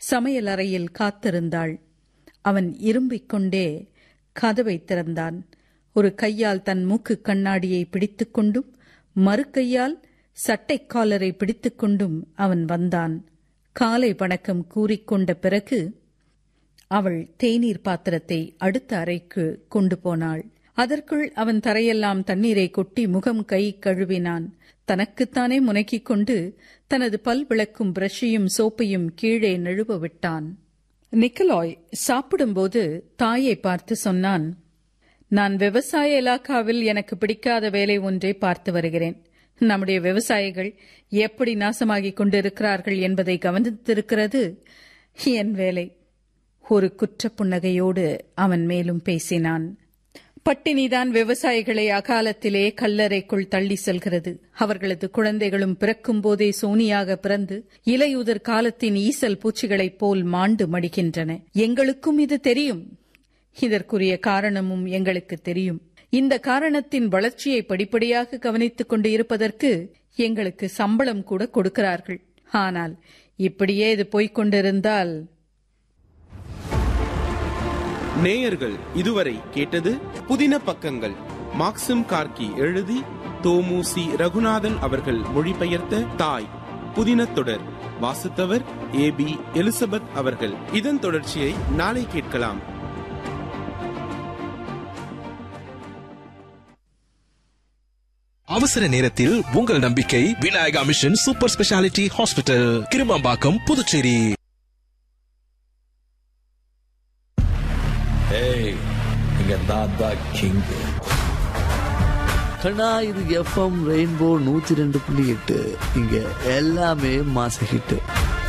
சமையலறையில் காத்திருந்தாள் அவன் இரும்பிக் கொண்டே கதவை திறந்தான் ஒரு கையால் தன் மூக்கு கண்ணாடியை பிடித்துக் கொண்டும் மறு கையால் சட்டைக் காலரை பிடித்துக் கொண்டும் அவன் வந்தான் காலை வணக்கம் கூறிக்கொண்ட பிறகு அவள் தேநீர் பாத்திரத்தை அடுத்த அறைக்கு கொண்டு போனாள் அதற்குள் அவன் தரையெல்லாம் தண்ணீரை கொட்டி முகம் கை கழுவினான் தனக்குத்தானே முனக்கிக் கொண்டு தனது பல் விளக்கும் பிரஷையும் சோப்பையும் கீழே நழுவ விட்டான் நிக்கலாய் சாப்பிடும்போது தாயை பார்த்து சொன்னான் நான் விவசாய இலாக்காவில் எனக்கு பிடிக்காத வேலை ஒன்றை பார்த்து வருகிறேன் நம்முடைய விவசாயிகள் எப்படி நாசமாகிக் கொண்டிருக்கிறார்கள் என்பதை கவனித்திருக்கிறது என் வேலை ஒரு குற்றப் புன்னகையோடு அவன் மேலும் பேசினான் பட்டினிதான் விவசாயிகளை அகாலத்திலே கல்லறைக்குள் தள்ளி செல்கிறது அவர்களது குழந்தைகளும் பிறக்கும் போதே சோனியாக பிறந்து இலையுதிர் காலத்தின் ஈசல் பூச்சிகளைப் போல் மாண்டு மடிகின்றன எங்களுக்கும் இது தெரியும் இதற்குரிய காரணமும் எங்களுக்கு தெரியும் இந்த காரணத்தின் வளர்ச்சியை படிப்படியாக கவனித்துக் கொண்டு இருப்பதற்கு எங்களுக்கு சம்பளம் கூட கொடுக்கிறார்கள் ஆனால் இப்படியே இது போய்க் கொண்டிருந்தால் நேயர்கள் இதுவரை கேட்டது புதின பக்கங்கள் மாக்சிம் கார்கி எழுதி தோமுசி ரகுநாதன் அவர்கள் மொழிபெயர்த்த தாய் புதின தொடர் வாசித்தவர் ஏ பி எலிசபெத் அவர்கள் இதன் தொடர்ச்சியை நாளை கேட்கலாம் அவசர நேரத்தில் உங்கள் நம்பிக்கை Vinayaka mission super speciality hospital Kirumampakkam Puducherry ஏய் இங்க நான் தான் கிங் கண்ணா இது எஃப்எம் ரெயின்போ நூத்தி ரெண்டு புள்ளி எட்டு இங்க எல்லாமே மாச ஹிட்